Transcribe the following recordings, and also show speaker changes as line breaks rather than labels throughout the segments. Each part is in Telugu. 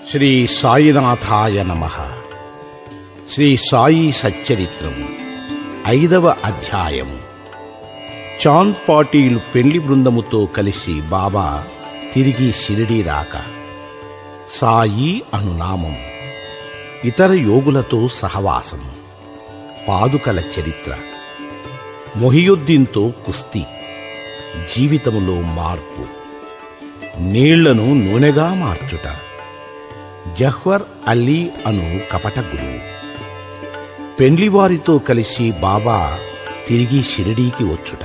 శ్రీ సాయినాథాయ నమ శ్రీ సాయి సచ్చరిత్రం ఐదవ అధ్యాయము చాంద్ పాటీలు పెళ్లి బృందముతో కలిసి బాబా తిరిగి షిరిడీ రాక సాయి అను నామం ఇతర యోగులతో సహవాసం పాదుకల చరిత్ర మొహియుద్దీన్తో కుస్తీ జీవితములో మార్పు నీళ్లను నూనెగా మార్చుట జహ్వర్ అలీ అను కపట గురువు పెండ్లివారితో కలిసి బాబా తిరిగి షిరిడీకి వచ్చుట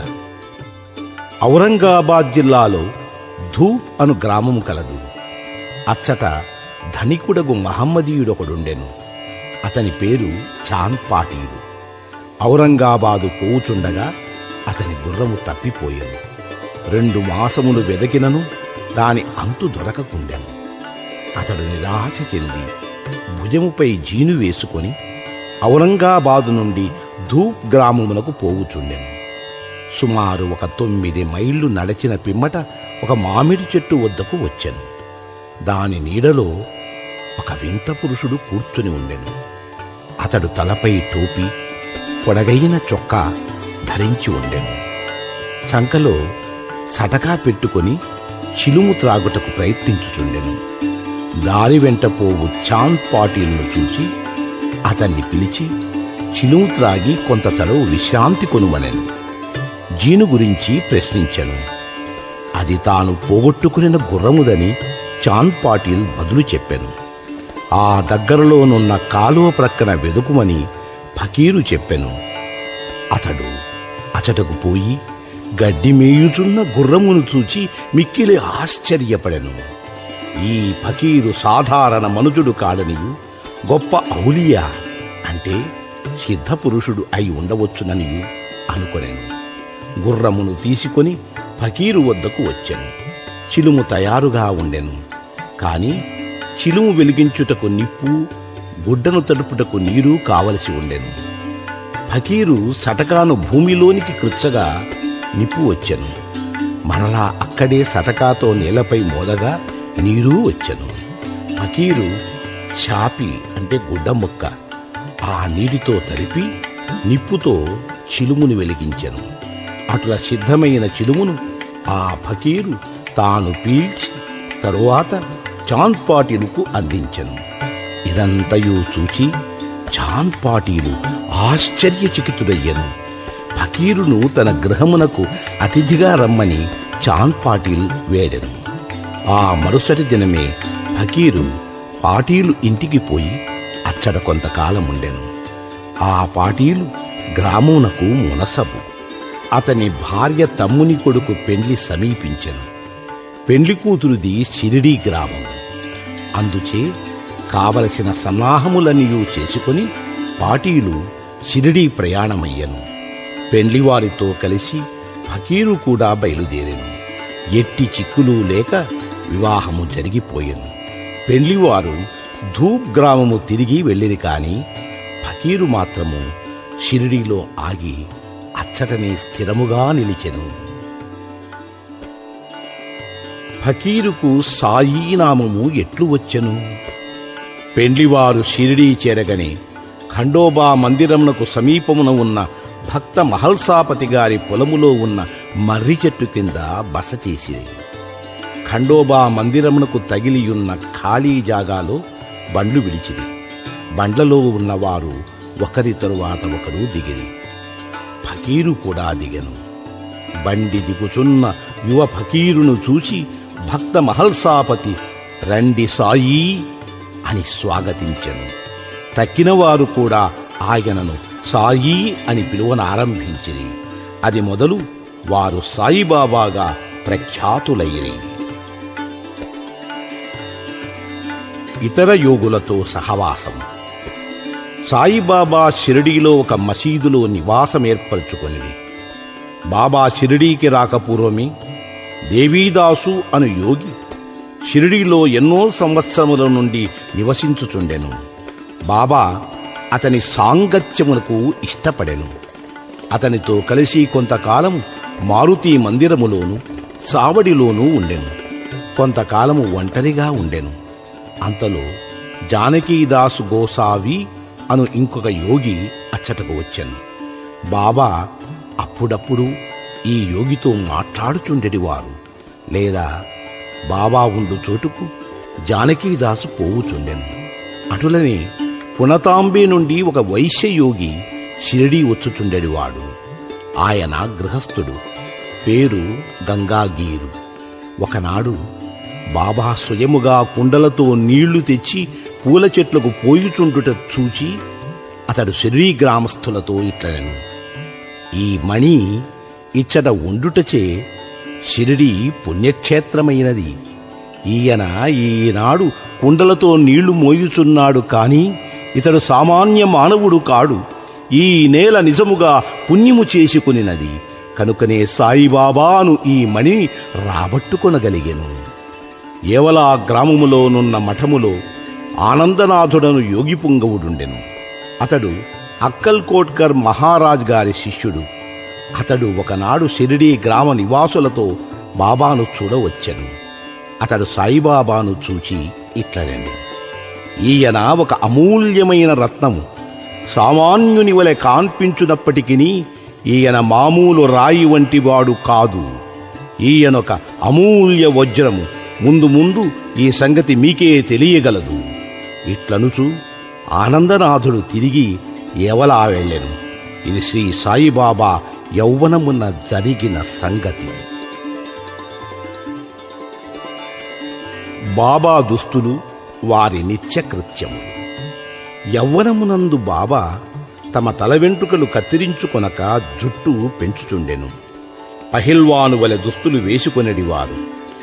ఔరంగాబాద్ జిల్లాలో ధూప్ అను గ్రామం కలదు అచ్చట ధనికుడగు మహమ్మదీయుడొకడుండెను అతని పేరు చాంద్ పాటీలు ఔరంగాబాదు పోవుచుండగా అతని గుర్రము తప్పిపోయెను రెండు మాసములు వెదకినను దాని అంతు దొరకకుండెను అతడు నిరాశ చెంది భుజముపై జీను వేసుకొని ఔరంగాబాదు నుండి ధూప్ గ్రామమునకు పోవుచుండెను సుమారు ఒక తొమ్మిది మైళ్ళు నడచిన పిమ్మట ఒక మామిడి చెట్టు వద్దకు వచ్చెను దాని నీడలో ఒక వింత పురుషుడు కూర్చుని ఉండెను అతడు తలపై టోపీ పొడగైన చొక్కా ధరించి ఉండెను చంకలో సటకా పెట్టుకొని చిలుము త్రాగుటకు ప్రయత్నించుచుండెను దారి వెంట పోవు చాంద్ పాటీలను చూచి అతన్ని పిలిచి చిలుము త్రాగి కొంత తడవు విశ్రాంతి కొనుమనెను జీను గురించి ప్రశ్నించెను అది తాను పోగొట్టుకునిన గుర్రముదని చాంద్ పాటిల్ బదులు చెప్పెను ఆ దగ్గరలోనున్న కాలువ ప్రక్కన వెదుకుమని ఫకీరు చెప్పెను అతడు అచటకు పోయి గడ్డి మేయుచున్న గుర్రమును చూచి మిక్కిలి ఆశ్చర్యపడెను ఈ ఫకీరు సాధారణ మనుజుడు కాడనియు గొప్ప ఔలియా అంటే సిద్ధపురుషుడు అయి ఉండవచ్చుననియు అనుకొనెను గుర్రమును తీసుకొని ఫకీరు వద్దకు వచ్చెను చిలుము తయారుగా ఉండెను కాని చిలుము వెలిగించుటకు నిప్పు గుడ్డను తడుపుటకు నీరు కావలసి ఉండెను ఫకీరు సటకాను భూమిలోనికి కృచ్చగా నిప్పు వచ్చెను మరలా అక్కడే సటకాతో నేలపై మోదగా నీరు వచ్చెను ఫకీరు చాపి అంటే గుడ్డ ముక్క ఆ నీటితో తడిపి నిప్పుతో చిలుమును వెలిగించెను అట్లా సిద్ధమైన చిలుమును ఆ ఫకీరు తాను పీల్చి తరువాత చాంద్ పాటీలుకు అందించెను ఇదంతయు చూచి చాంద్ పాటీలు ఆశ్చర్యచకితుడయ్యను ఫకీరును తన గృహమునకు అతిథిగా రమ్మని చాంద్ పాటీల్ వేడెను ఆ మరుసటి దినమే ఫకీరు పాటీలు ఇంటికి పోయి అచ్చట కొంతకాలం ఉండెను ఆ పాటీలు గ్రామమునకు మునసబు అతని భార్య తమ్ముని కొడుకు పెండ్లి సమీపించెను పెండ్లి కూతురుది షిరిడీ గ్రామం అందుచే కావలసిన సన్నాహములనియూ చేసుకొని పాటీలు షిరిడీ ప్రయాణమయ్యను పెండ్లివారితో కలిసి ఫకీరు కూడా బయలుదేరెను ఎట్టి చిక్కులు లేక వివాహము జరిగిపోయెను పెండ్లివారు ధూప్ గ్రామము తిరిగి వెళ్ళిరి కాని ఫకీరు మాత్రము షిరిడీలో ఆగి అచ్చటనే స్థిరముగా నిలిచెను ఫకీరుకు సాయి నామము ఎట్లు వచ్చెను పెండ్లివారు షిరిడీ చేరగని ఖండోబా మందిరమునకు సమీపమున ఉన్న భక్త మహల్సాపతి గారి పొలములో ఉన్న మర్రి చెట్టు కింద బస చేసిరి ఖండోబా మందిరమునకు తగిలియున్న ఖాళీ జాగాలో బండ్లు విడిచిరి బండ్లలో ఉన్నవారు ఒకరి తరువాత ఒకరు దిగిరి ఫకీరు కూడా దిగెను బండి దిగుచున్న యువ ఫకీరును చూసి భక్త మహల్సాపతి రండి సాయి అని స్వాగతించెను తక్కినవారు కూడా ఆయనను సాయి అని పిలువనారంభించిరి అది మొదలు వారు సాయిబాబాగా ప్రఖ్యాతులయ్యిరి ఇతర యోగులతో సహవాసం సాయిబాబా షిరిడీలో ఒక మసీదులో నివాసం ఏర్పరచుకొనిది బాబా షిరిడీకి రాకపూర్వమే దేవీదాసు అను యోగి షిరిడీలో ఎన్నో సంవత్సరముల నుండి నివసించుచుండెను బాబా అతని సాంగత్యమునకు ఇష్టపడెను అతనితో కలిసి కొంతకాలం మారుతి మందిరములోను చావడిలోనూ ఉండెను కొంతకాలము ఒంటరిగా ఉండెను అంతలో జానకీదాసు గోసావి అను ఇంకొక యోగి అచ్చటకు వచ్చాను బాబా అప్పుడప్పుడు ఈ యోగితో మాట్లాడుచుండెడివారు లేదా బాబా ఉండు చోటుకు జానకీదాసు పోవుచుండెను అటులనే పునతాంబే నుండి ఒక వైశ్య యోగి షిరిడీ వచ్చుచుండెడివాడు ఆయన గృహస్థుడు పేరు గంగాగీరు ఒకనాడు బాబా స్వయముగా కుండలతో నీళ్లు తెచ్చి పూల చెట్లకు పోయుచుండుట చూచి అతడు షిరిడీ గ్రామస్థులతో ఇట్లనెను ఈ మణి ఇచ్చట ఉండుటచే షిరిడి పుణ్యక్షేత్రమైనది ఈయన ఈనాడు కుండలతో నీళ్లు మోయుచున్నాడు కాని ఇతడు సామాన్య మానవుడు కాడు ఈ నేల నిజముగా పుణ్యము చేసుకునినది కనుకనే సాయిబాబాను ఈ మణి రాబట్టుకొనగలిగెను ఏవలా గ్రామములోనున్న మఠములో ఆనందనాథుడను యోగి పుంగవుడుండెను అతడు అక్కల్ కోట్కర్ మహారాజ్ గారి శిష్యుడు అతడు ఒకనాడు షిరిడీ గ్రామ నివాసులతో బాబాను చూడవచ్చెను అతడు సాయిబాబాను చూచి ఇట్లనెను ఈయన ఒక అమూల్యమైన రత్నము సామాన్యుని వలె కాన్పించునప్పటికీ ఈయన మామూలు రాయి వంటివాడు కాదు ఈయనొక అమూల్య వజ్రము ముందు ముందు ఈ సంగతి మీకే తెలియగలదు ఇట్లనుచు ఆనందనాథుడు తిరిగి ఎవలా వెళ్ళెను ఇది శ్రీ సాయిబాబా యౌవనమున జరిగిన సంగతి బాబా దుస్తులు వారి నిత్యకృత్యములు యవ్వనమునందు బాబా తమ తల వెంట్రుకలు కత్తిరించుకొనక జుట్టు పెంచుచుండెను పహిల్వాను వలె దుస్తులు వేసుకొనడివారు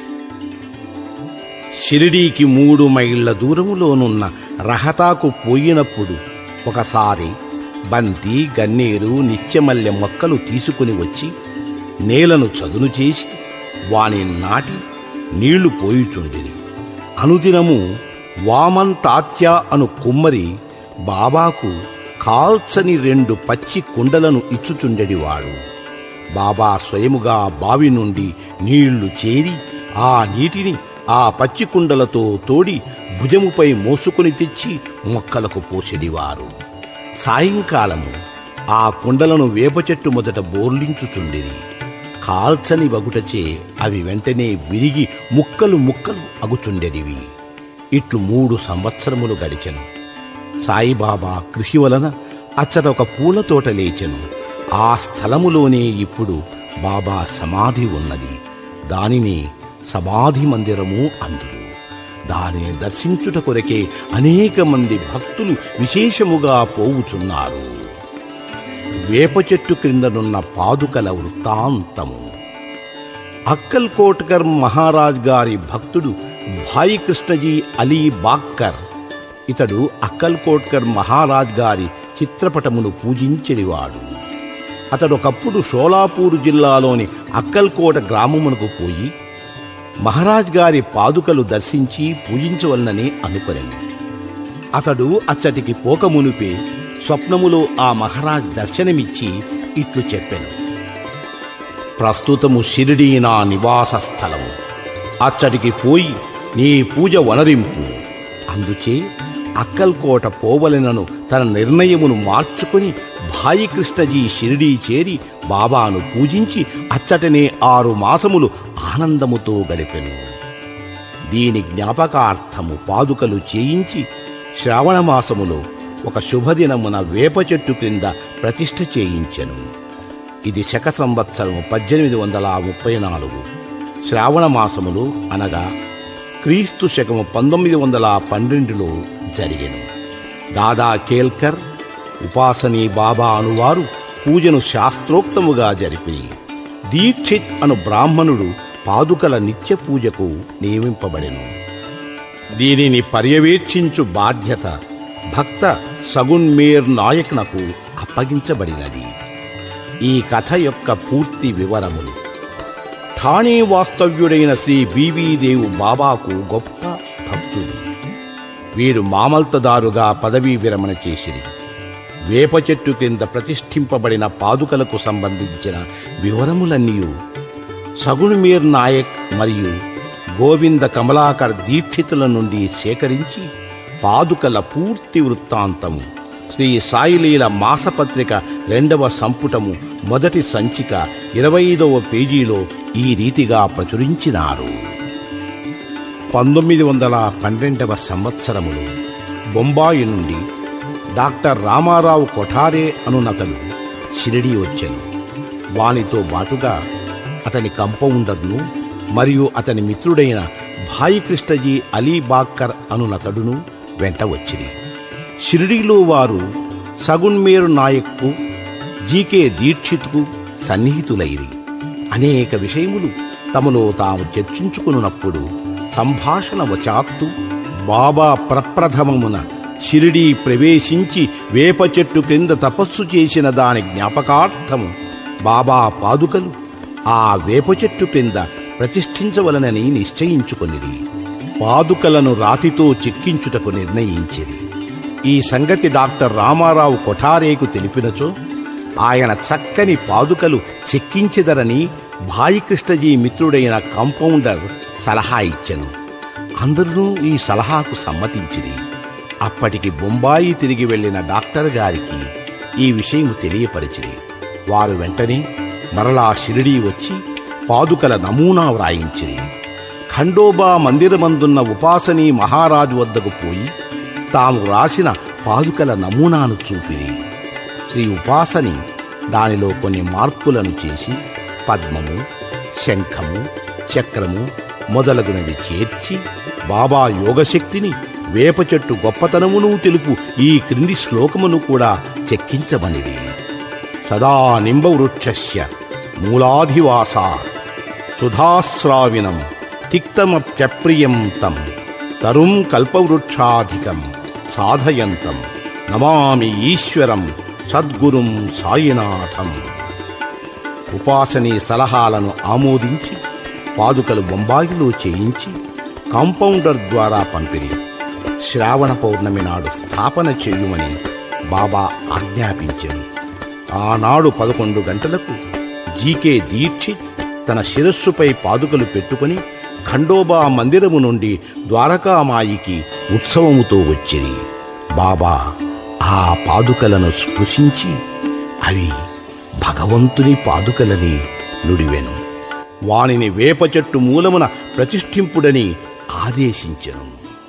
షిరిడీకి మూడు మైళ్ళ దూరములోనున్న రహతాకు పోయినప్పుడు ఒకసారి బంతి గన్నేరు నిత్యమల్లె మొక్కలు తీసుకుని వచ్చి నేలను చదును చేసి వాని నాటి నీళ్లు పోయుచుండిరి అనుదినము వామన్ తాత్య అను కుమ్మరి బాబాకు కాల్చని రెండు పచ్చి కుండలను ఇచ్చుచుండెడివాడు బాబా స్వయముగా బావి నుండి నీళ్లు చేరి ఆ నీటిని ఆ పచ్చి కుండలతో తోడి భుజముపై మోసుకుని తెచ్చి మొక్కలకు పోసెడివారు సాయంకాలము ఆ కుండలను వేప చెట్టు మొదట బోర్లించుచుండిరి కాల్చని వగుటచే అవి వెంటనే విరిగి ముక్కలు ముక్కలు అగుచుండెడివి ఇట్లు మూడు సంవత్సరములు గడిచెను సాయిబాబా కృషి వలన అచ్చట ఒక పూల తోట లేచెను ఆ స్థలములోనే ఇప్పుడు బాబా సమాధి ఉన్నది దానిని సమాధి మందిరము అందురు దానిని దర్శించుట కొరకే అనేక మంది భక్తులు విశేషముగా పోవుచున్నారు వేప చెట్టు క్రిందనున్న పాదుకల వృత్తాంతము అక్కల్ కోట్కర్ మహారాజ్ గారి భక్తుడు భాయి కృష్ణజీ అలీ బాక్కర్ ఇతడు అక్కల్ కోట్కర్ మహారాజ్ గారి చిత్రపటమును పూజించెడివాడు అతడు ఒకప్పుడు షోలాపూర్ జిల్లాలోని అక్కల్కోట గ్రామమునకు పోయి మహారాజ్ గారి పాదుకలు దర్శించి పూజించవలనని అనుకొనెను అతడు అచ్చటికి పోకమునుపే స్వప్నములో ఆ మహారాజ్ దర్శనమిచ్చి ఇట్లు చెప్పెను ప్రస్తుతము షిరిడీ నా నివాస స్థలము అచ్చటికి పోయి నీ పూజ వనరింపు అందుచే అక్కల్కోట పోవలెనను తన నిర్ణయమును మార్చుకుని భాయి కృష్ణజీ షిరిడీ చేరి బాబాను పూజించి అచ్చటనే ఆరు మాసములు ఆనందముతో గడిపెను దీని జ్ఞాపకార్థము పాదుకలు చేయించి శ్రావణ మాసములో ఒక శుభదినమున వేప చెట్టు క్రింద ప్రతిష్ఠ చేయించెను ఇది శక సంవత్సరం పద్దెనిమిది వందల ముప్పై నాలుగు శ్రావణ మాసములు అనగా క్రీస్తు శకము పంతొమ్మిది వందల పన్నెండులో జరిగెను దాదా కేల్కర్ ఉపాసనీ బాబా అనువారు పూజను శాస్త్రోక్తముగా జరిపి దీక్షిత్ అను బ్రాహ్మణుడు పాదుకల నిత్య పూజకు నియమింపబడెను దీనిని పర్యవేక్షించు బాధ్యత భక్త సగున్మేర్ నాయక్నకు అప్పగించబడినది ఈ కథ యొక్క పూర్తి వివరములు ఠాణే వాస్తవ్యుడైన శ్రీ బీవీదేవు బాబాకు గొప్ప భక్తుడు వీరు మామల్తదారుగా పదవీ విరమణ చేసిరి వేప చెట్టు కింద ప్రతిష్ఠింపబడిన పాదుకలకు సంబంధించిన వివరములన్నీ సగుణమీర్ నాయక్ మరియు గోవింద కమలాకర్ దీక్షితుల నుండి సేకరించి పాదుకల పూర్తి వృత్తాంతము శ్రీ సాయిలీల మాసపత్రిక రెండవ సంపుటము మొదటి సంచిక ఇరవై ఐదవ పేజీలో ఈ రీతిగా ప్రచురించినారు పంతొమ్మిది వందల పన్నెండవ సంవత్సరములో బొంబాయి నుండి డాక్టర్ రామారావు కొఠారే అనునతడు షిరిడి వచ్చెను వానితో బాటుగా అతని కంపౌండర్ను మరియు అతని మిత్రుడైన భాయి కృష్ణజీ అలీ బాక్కర్ అనునతడును వెంట వచ్చిరి షిరిడీలో వారు సగున్మేరు నాయక్కు జీకే దీక్షిత్కు సన్నిహితులైరి అనేక విషయములు తమలో తాము చర్చించుకున్నప్పుడు సంభాషణ వచాత్తు బాబా ప్రప్రథమమున షిరిడీ ప్రవేశించి వేప చెట్టు క్రింద తపస్సు చేసిన దాని జ్ఞాపకార్థము బాబా పాదుకలు ఆ వేప చెట్టు క్రింద ప్రతిష్ఠించవలనని నిశ్చయించుకొనిది పాదుకలను రాతితో చెక్కించుటకు నిర్ణయించిరి ఈ సంగతి డాక్టర్ రామారావు కొఠారేకు తెలిపినచో ఆయన చక్కని పాదుకలు చెక్కించెదరని భాయికృష్ణజీ మిత్రుడైన కంపౌండర్ సలహా ఇచ్చెను అందరూ ఈ సలహాకు సమ్మతించిరి అప్పటికి బొంబాయి తిరిగి వెళ్లిన డాక్టర్ గారికి ఈ విషయం తెలియపరిచిరి వారు వెంటనే మరలా షిరిడీ వచ్చి పాదుకల నమూనా వ్రాయించిరి ఖండోబా మందిరమందున్న ఉపాసనీ మహారాజు వద్దకు పోయి తాము రాసిన పాదుకల నమూనాను చూపిరి శ్రీ ఉపాసని దానిలో కొన్ని మార్పులను చేసి పద్మము శంఖము చక్రము మొదలగునవి చేర్చి బాబా యోగశక్తిని వేప చెట్టు గొప్పతనమును తెలుపు ఈ క్రింది శ్లోకమును కూడా చెక్కించమనిది సదా నింబవృక్షస్య మూలాధివాసా సుధాస్రావినం తిక్తమప్యప్రియం తం తరుం కల్పవృక్షాధికం సాధయంతం నమామి ఈశ్వరం సద్గురుం సాయినాథం ఉపాసనీ సలహాలను ఆమోదించి పాదుకలు బొంబాయిలో చేయించి కాంపౌండర్ ద్వారా పంపిరి శ్రావణ పౌర్ణమి నాడు స్థాపన చేయుమని బాబా ఆజ్ఞాపించారు ఆనాడు పదకొండు గంటలకు జీకే దీక్షిత్ తన శిరస్సుపై పాదుకలు పెట్టుకుని ఖండోబా మందిరము నుండి ద్వారకామాయికి ఉత్సవముతో వచ్చిరి బాబా ఆ పాదుకలను స్పృశించి అవి భగవంతుని పాదుకలని నుడివెను వానిని వేప చెట్టు మూలమున ప్రతిష్ఠింపుడని ఆదేశించెను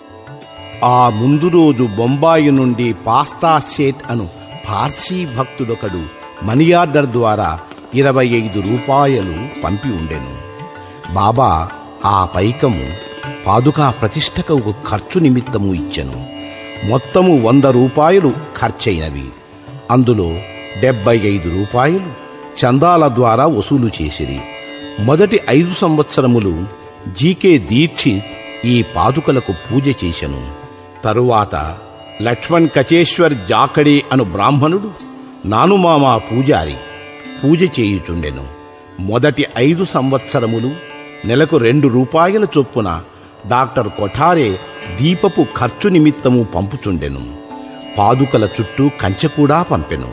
ఆ ముందు రోజు బొంబాయి నుండి పాస్తా సేట్ అను పార్సీ భక్తుడొకడు మనీ ఆర్డర్ ద్వారా ఇరవై ఐదు రూపాయలు పంపి ఉండెను బాబా ఆ పైకము పాదుకా ప్రతిష్టకు ఒక ఖర్చు నిమిత్తము ఇచ్చెను మొత్తము వంద రూపాయలు ఖర్చయినవి అందులో డెబ్బై ఐదు రూపాయలు చందాల ద్వారా వసూలు చేసిరి మొదటి ఐదు సంవత్సరములు జీకే దీక్షిత్ ఈ పాదుకలకు పూజ చేశను తరువాత లక్ష్మణ్ కచేశ్వర్ జాకడే అను బ్రాహ్మణుడు నానుమామ పూజారి పూజ చేయుచుండెను మొదటి ఐదు సంవత్సరములు నెలకు రెండు రూపాయల చొప్పున డాక్టర్ కొఠారే దీపపు ఖర్చు నిమిత్తము పంపుచుండెను పాదుకల చుట్టూ కంచె కూడా పంపెను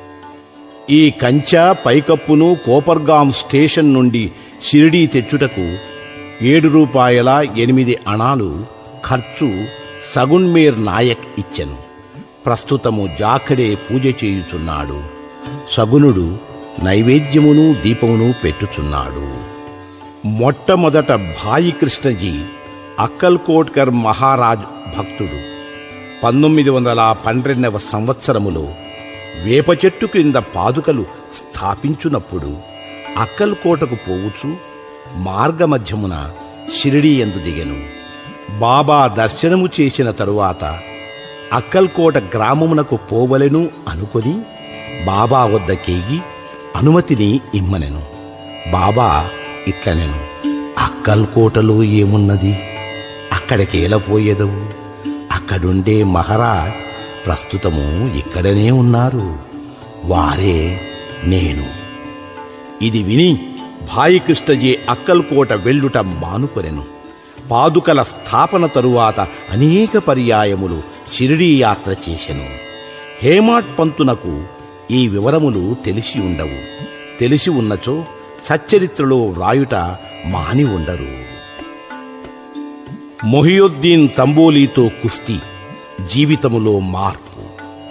ఈ కంచె పైకప్పును కోపర్గాం స్టేషన్ నుండి షిరిడీ తెచ్చుటకు ఏడు రూపాయల ఎనిమిది అణాలు ఖర్చు సగున్మేర్ నాయక్ ఇచ్చెను ప్రస్తుతము జాఖడే పూజ చేయుచున్నాడు సగునుడు నైవేద్యమును దీపమును పెట్టుచున్నాడు మొట్టమొదట భాయి కృష్ణజీ అక్కల్కోట్కర్ మహారాజ్ భక్తుడు పంతొమ్మిది వందల పన్నెండవ సంవత్సరములో వేప చెట్టు క్రింద పాదుకలు స్థాపించునప్పుడు అక్కల్కోటకు పోవుచు మార్గమధ్యమున షిరిడీ ఎందు దిగెను బాబా దర్శనము చేసిన తరువాత అక్కల్కోట గ్రామమునకు పోవలెను అనుకొని బాబా వద్దకేగి అనుమతిని ఇమ్మనెను బాబా ఇట్లనెను అక్కల్కోటలో ఏమున్నది అక్కడికేలపోయేదవు అక్కడుండే మహారాజ్ ప్రస్తుతము ఇక్కడనే ఉన్నారు వారే నేను ఇది విని భాయి కృష్ణజీ అక్కల్కోట వెళ్ళుట మానుకొనెను పాదుకల స్థాపన తరువాత అనేక పర్యాయములు షిరిడీ యాత్ర చేసెను హేమాట్ పంతునకు ఈ వివరములు తెలిసి ఉండవు తెలిసి ఉన్నచో సచ్చరిత్రలో వ్రాయుట మాని ఉండరు మొహియుద్దీన్ తంబోలీతో కుస్తీ జీవితములో మార్పు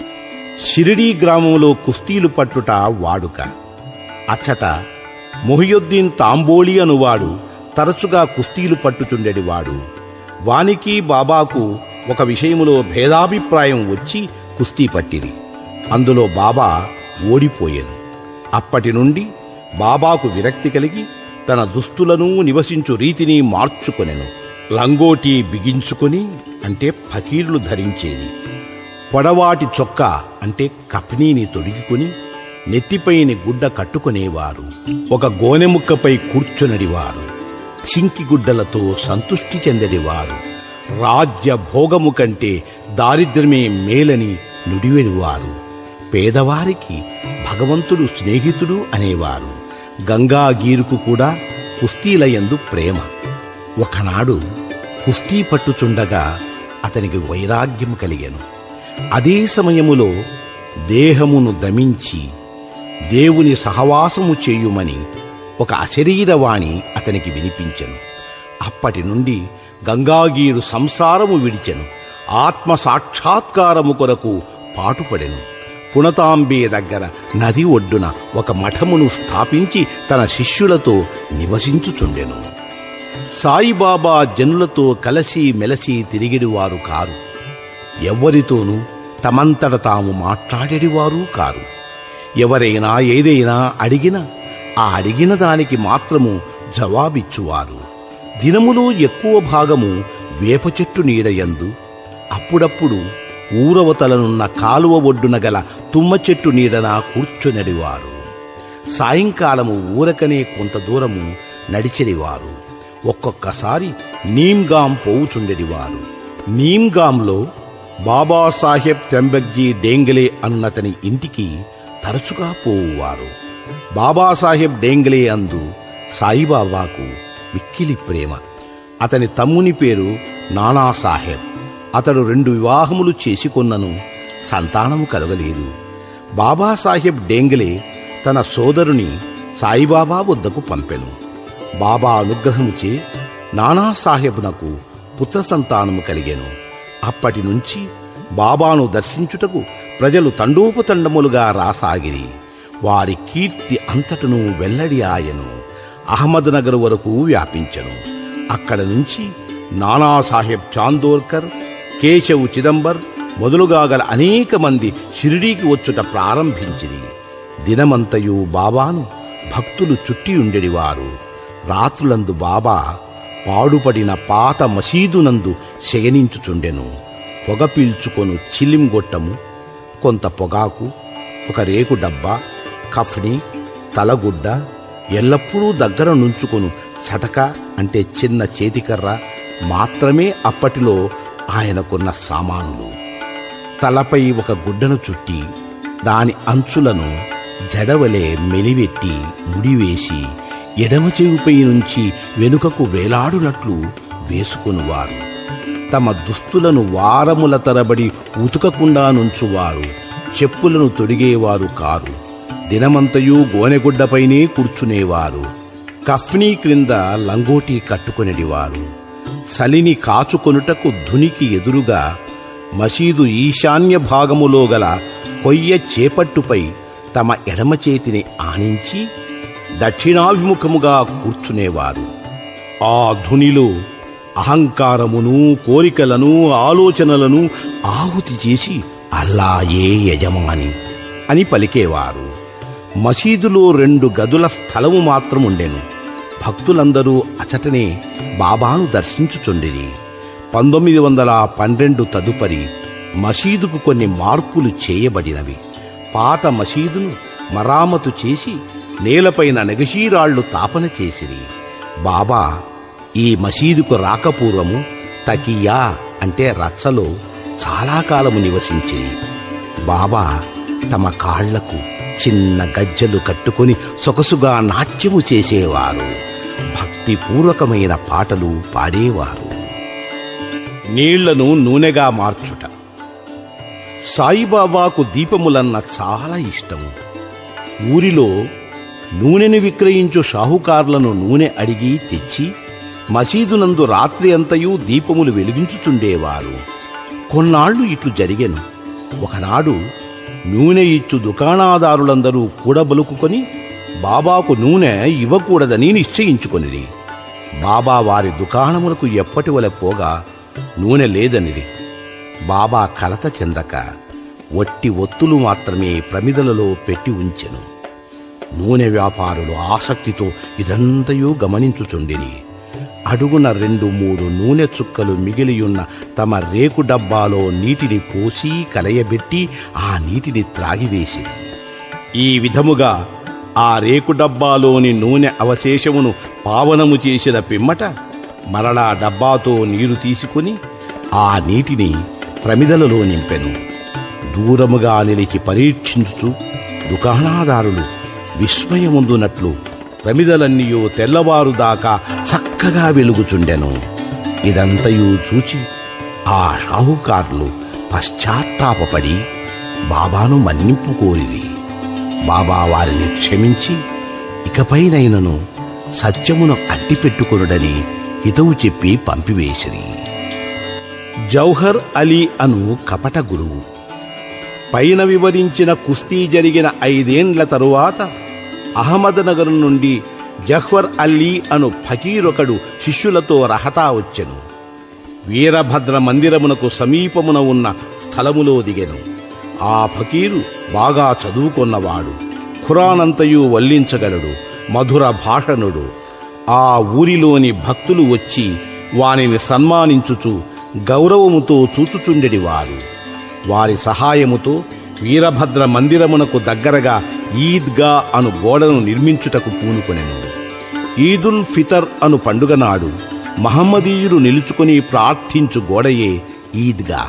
షిరిడీ గ్రామంలో కుస్తీలు పట్టుట వాడుక అచ్చట మొహియుద్దీన్ తాంబోలి అనువాడు తరచుగా కుస్తీలు పట్టుచుండెడివాడు వానికి బాబాకు ఒక విషయములో భేదాభిప్రాయం వచ్చి కుస్తీ పట్టిరి అందులో బాబా ఓడిపోయాను అప్పటి నుండి బాబాకు విరక్తి కలిగి తన దుస్తులను నివసించు రీతిని మార్చుకొనెను లంగోటి బిగించుకొని అంటే ఫకీర్లు ధరించేది పొడవాటి చొక్కా అంటే కఫనీని తొడిగికొని నెత్తిపైని గుడ్డ కట్టుకునేవారు ఒక గోనెముక్కపై కూర్చునడివారు చింకి గుడ్డలతో సంతుష్టి చెందడివారు రాజ్య భోగము కంటే దారిద్ర్యమే మేలని నుడివెడివారు పేదవారికి భగవంతుడు స్నేహితుడు అనేవారు గంగాగీరుకు కూడా కుస్తీలయందు ప్రేమ ఒకనాడు కుస్తీ పట్టుచుండగా అతనికి వైరాగ్యం కలిగెను అదే సమయములో దేహమును దమించి దేవుని సహవాసము చేయుమని ఒక అశరీరవాణి అతనికి వినిపించెను అప్పటి నుండి గంగాగీరు సంసారము విడిచెను ఆత్మ సాక్షాత్కారము కొరకు పాటుపడెను పుణతాంబే దగ్గర నది ఒడ్డున ఒక మఠమును స్థాపించి తన శిష్యులతో నివసించుచుండెను సాయిబాబా జనులతో కలసి మెలసి తిరిగిడివారు కారు ఎవ్వరితోనూ తమంతట తాము మాట్లాడేడివారు కారు ఎవరైనా ఏదైనా అడిగినా ఆ అడిగిన దానికి మాత్రము జవాబిచ్చువారు దినములో ఎక్కువ భాగము వేప చెట్టు నీడయందు అప్పుడప్పుడు ఊరవతలనున్న కాలువ ఒడ్డున గల తుమ్మ చెట్టు నీడన కూర్చొనడివారు సాయంకాలము ఊరకనే కొంత దూరము నడిచెడివారు ఒక్కొక్కసారి నీమ్గాం పోవుచుండెడివారు నీమ్గాంలో బాబాసాహెబ్ తెంబగ్జీ డేంగలే అన్నతని ఇంటికి తరచుగా పోవువారు బాబాసాహెబ్ డేంగలే అందు సాయిబాబాకు మిక్కిలి ప్రేమ అతని తమ్ముని పేరు నానాసాహెబ్ అతడు రెండు వివాహములు చేసుకొన్నను సంతానము కలగలేదు బాబాసాహెబ్ డేంగలే తన సోదరుని సాయిబాబా వద్దకు పంపెను బాబా అనుగ్రహముచే నానాసాహెబ్నకు పుత్ర సంతానము కలిగెను అప్పటి నుంచి బాబాను దర్శించుటకు ప్రజలు తండోపతండములుగా రాసాగిరి వారి కీర్తి అంతటను వెల్లడి ఆయను అహ్మద్ నగర్ వరకు వ్యాపించెను అక్కడ నుంచి నానాసాహెబ్ చాందోర్కర్ కేశవ్ చిదంబర్ మొదలుగా గల అనేక మంది షిరిడీకి వచ్చుట ప్రారంభించిరి దినమంతయు బాబాను భక్తులు చుట్టి ఉండెడివారు రాత్రులందు బాబా పాడుపడిన పాత మసీదునందు శయనించుచుండెను పొగ పీల్చుకొను చిలిం గొట్టము కొంత పొగాకు ఒక రేకు డబ్బా కఫ్ని తలగుడ్డ ఎల్లప్పుడూ దగ్గర నుంచుకొను చటక అంటే చిన్న చేతికర్ర మాత్రమే అప్పటిలో ఆయనకున్న సామానులు తలపై ఒక గుడ్డను చుట్టి దాని అంచులను జడవలే మెలివెట్టి ముడివేసి ఎడమ చెవిపై నుంచి వెనుకకు వేలాడునట్లు వేసుకొనువారు తమ దుస్తులను వారముల తరబడి ఉతుకకుండా నుంచువారు చెప్పులను తొడిగేవారు కారు దినమంతయూ గోనెగుడ్డపైనే కూర్చునేవారు కఫ్నీ క్రింద లంగోటి కట్టుకొనిడివారు చలిని కాచుకొనుటకు ధునికి ఎదురుగా మసీదు ఈశాన్య భాగములో గల కొయ్య చేపట్టుపై తమ ఎడమ చేతిని ఆనించి దక్షిణాభిముఖముగా కూర్చునేవారు ఆ ధునిలో అహంకారమును కోరికలను ఆలోచనలను ఆహుతి చేసి అల్లాయే యజమాని అని పలికేవారు మసీదులో రెండు గదుల స్థలము మాత్రం ఉండెను భక్తులందరూ అచటనే బాబాను దర్శించుచుండిరి పంతొమ్మిది వందల పన్నెండు తదుపరి మసీదుకు కొన్ని మార్పులు చేయబడినవి పాత మసీదును మరామతు చేసి నేలపైన నెగషీరాళ్లు తాపన చేసిరి బాబా ఈ మసీదుకు రాకపూర్వము తకియా అంటే రచ్చలో చాలా కాలము నివసించింది బాబా తమ కాళ్లకు చిన్న గజ్జలు కట్టుకొని సొగసుగా నాట్యము చేసేవారు భక్తిపూర్వకమైన పాటలు పాడేవారు నీళ్లను నూనెగా మార్చుట సాయిబాబాకు దీపములన్న చాలా ఇష్టము ఊరిలో నూనెను విక్రయించు షాహుకార్లను నూనె అడిగి తెచ్చి మసీదునందు రాత్రి అంతయు దీపములు వెలిగించుచుండేవారు కొన్నాళ్లు ఇట్లు జరిగెను ఒకనాడు నూనె ఇచ్చు దుకాణాదారులందరూ కూడబలుకుకొని బాబాకు నూనె ఇవ్వకూడదని నిశ్చయించుకొనిది బాబా వారి దుకాణములకు ఎప్పటి వలె పోగా నూనె లేదనిది బాబా కలత చెందక వట్టి ఒత్తులు మాత్రమే ప్రమిదలలో పెట్టి ఉంచెను నూనె వ్యాపారులు ఆసక్తితో ఇదంతయూ గమనించుచుండిరి అడుగున రెండు మూడు నూనె చుక్కలు మిగిలియున్న తమ రేకు డబ్బాలో నీటిని పోసి కలయబెట్టి ఆ నీటిని త్రాగివేసిరి ఈ విధముగా ఆ రేకు డబ్బాలోని నూనె అవశేషమును పావనము చేసిన పిమ్మట మరలా డబ్బాతో నీరు తీసుకుని ఆ నీటిని ప్రమిదలలో నింపెను దూరముగా నిలిచి పరీక్షించుచు దుకాణాదారులు విస్మయముందునట్లు ప్రమిదలన్నీయో తెల్లవారు దాకా చక్కగా వెలుగుచుండెను ఇదంతయు చూచి ఆ షాహుకారులు పశ్చాత్తాపపడి బాబాను మన్నింపు కోరిరి బాబా వారిని క్షమించి ఇకపైనైనను సత్యమును అడ్డిపెట్టుకొనుడని హితవు చెప్పి పంపివేసిరి జౌహర్ అలీ అను కపట గురువు పైన వివరించిన కుస్తీ జరిగిన ఐదేండ్ల తరువాత అహ్మద్నగర్ నుండి జహ్వర్ అల్లీ అను ఫకీరొకడు శిష్యులతో రహతా వచ్చెను వీరభద్ర మందిరమునకు సమీపమున ఉన్న స్థలములో దిగెను ఆ ఫకీరు బాగా చదువుకొన్నవాడు ఖురానంతయు వల్లించగలడు మధుర భాషణుడు ఆ ఊరిలోని భక్తులు వచ్చి వానిని సన్మానించుచు గౌరవముతో చూచుచుండెడివారు వారి సహాయముతో వీరభద్ర మందిరమునకు దగ్గరగా ఈద్గా అను గోడను నిర్మించుటకు పూనుకొనెను ఈదుల్ ఫితర్ అను పండుగ నాడు మహమ్మదీయులు నిలుచుకుని ప్రార్థించు గోడయే ఈద్గా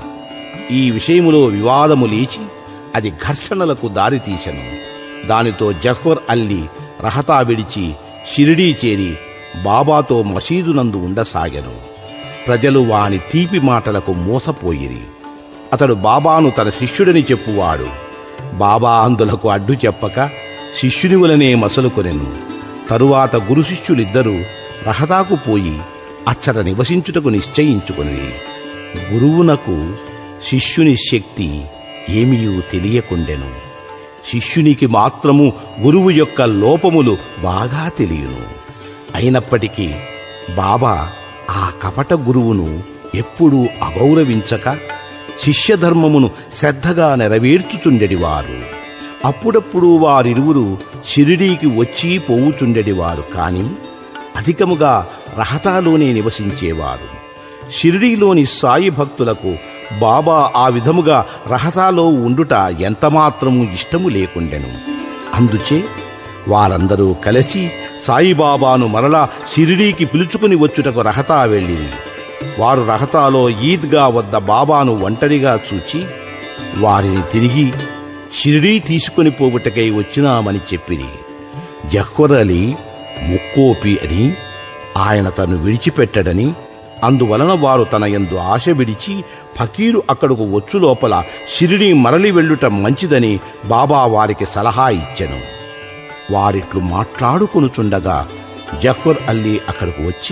ఈ విషయములో వివాదము లేచి అది ఘర్షణలకు దారితీశను దానితో జహ్వర్ అల్లీ రహతా విడిచి షిరిడీ చేరి బాబాతో మసీదునందు ఉండసాగెను ప్రజలు వాని తీపి మాటలకు మోసపోయిరి అతడు బాబాను తన శిష్యుడని చెప్పువాడు బాబా అందులకు అడ్డు చెప్పక శిష్యుని వలనే మసలుకొనెను తరువాత గురు శిష్యులిద్దరూ రహదాకు పోయి అచ్చట నివసించుటకు నిశ్చయించుకొని గురువునకు శిష్యుని శక్తి ఏమియూ తెలియకుండెను శిష్యునికి మాత్రము గురువు యొక్క లోపములు బాగా తెలియను అయినప్పటికీ బాబా ఆ కపట గురువును ఎప్పుడూ అగౌరవించక శిష్యధర్మమును శ్రద్ధగా నెరవేర్చుచుండెడివారు అప్పుడప్పుడు వారిరువురు షిరిడీకి వచ్చి పోవుచుండెడివారు కాని అధికముగా రహతాలోనే నివసించేవారు షిరిడీలోని సాయి భక్తులకు బాబా ఆ విధముగా రహతాలో ఉండుట ఎంతమాత్రము ఇష్టము లేకుండెను అందుచే వారందరూ కలిసి సాయిబాబాను మరలా షిరిడీకి పిలుచుకుని వచ్చుటకు రహతా వెళ్ళింది వారు రహతాలో ఈద్గా వద్ద బాబాను ఒంటరిగా చూచి వారిని తిరిగి షిరిడీ తీసుకుని పోవుటకై వచ్చినామని చెప్పిరి జహ్వర్ అలీ ముక్కోపి అని ఆయన తను విడిచిపెట్టడని అందువలన వారు తన యందు ఆశ విడిచి ఫకీరు అక్కడకు వచ్చు లోపల షిరిడీ మరలి వెళ్ళుట మంచిదని బాబా వారికి సలహా ఇచ్చెను వారిట్లు మాట్లాడుకొనుచుండగా జఫర్ అల్లీ అక్కడకు వచ్చి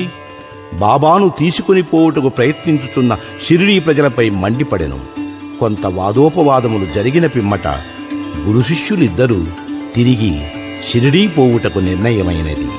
బాబాను తీసుకుని పోవుటకు ప్రయత్నించుచున్న షిరిడీ ప్రజలపై మండిపడెను కొంత వాదోపవాదములు జరిగిన పిమ్మట గురు శిష్యులిద్దరూ తిరిగి షిరిడీ పోవుటకు నిర్ణయమైనది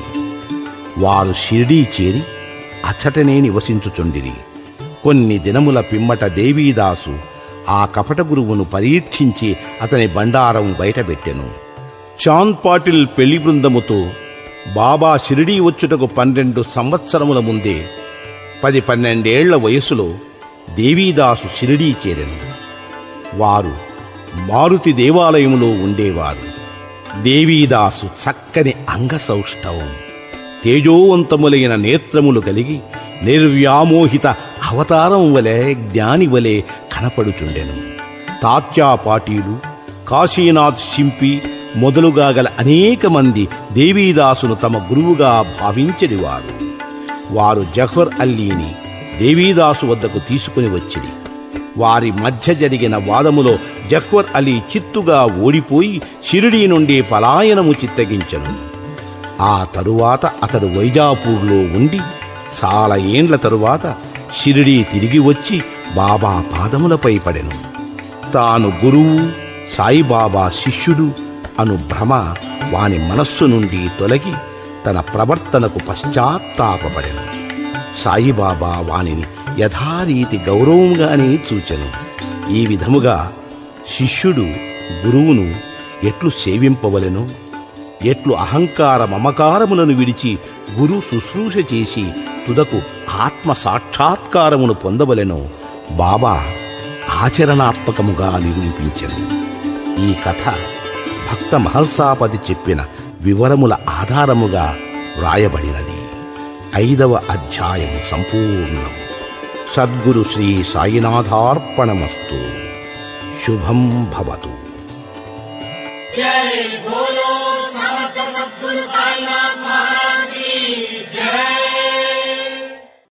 వారు షిరిడీ చేరి అచ్చటనే నివసించుచుండిరి కొన్ని దినముల పిమ్మట దేవీదాసు ఆ కపట గురువును పరీక్షించి అతని బండారం బయటపెట్టెను చాంద్ పాటిల్ పెళ్లి బృందముతో బాబా షిరిడీ వచ్చుటకు పన్నెండు సంవత్సరముల ముందే పది పన్నెండేళ్ల వయసులో దేవీదాసు షిరిడీ చేరెను వారు మారుతి దేవాలయములో ఉండేవారు దేవీదాసు చక్కని అంగసౌష్ఠవం తేజోవంతములైన నేత్రములు కలిగి నిర్వ్యామోహిత అవతారం వలె జ్ఞాని వలె కనపడుచుండెను తాత్యా పాటీలు కాశీనాథ్ షింపి మొదలుగా గల అనేక మంది దేవీదాసును తమ గురువుగా భావించడివారు వారు జఫర్ అల్లీని దేవీదాసు వద్దకు తీసుకుని వచ్చిరి వారి మధ్య జరిగిన వాదములో జఫర్ అలీ చిత్తుగా ఓడిపోయి షిరిడీ నుండి పలాయనము చిత్తగించను ఆ తరువాత అతడు వైజాపూర్లో ఉండి చాలా ఏండ్ల తరువాత షిరిడీ తిరిగి వచ్చి బాబా పాదములపై పడెను తాను గురువు సాయిబాబా శిష్యుడు అను భ్రమ వాని మనస్సు నుండి తొలగి తన ప్రవర్తనకు పశ్చాత్తాపపడెను సాయిబాబా వానిని యథారీతి గౌరవంగానే చూచెను ఈ విధముగా శిష్యుడు గురువును ఎట్లు సేవింపవలెను ఎట్లు అహంకార మమకారములను విడిచి గురు శుశ్రూష చేసి తుదకు ఆత్మ సాక్షాత్కారమును పొందవలెనో బాబా ఆచరణాత్మకముగా నిరూపించెను ఈ కథ భక్త మహల్సాపతి చెప్పిన వివరముల ఆధారముగా వ్రాయబడినది ఐదవ అధ్యాయము సంపూర్ణం సద్గురు శ్రీ సాయినాథార్పణమస్తు శుభం భవతు
जय बोलो समर्थ सद्गुरु साईनाथ महाराज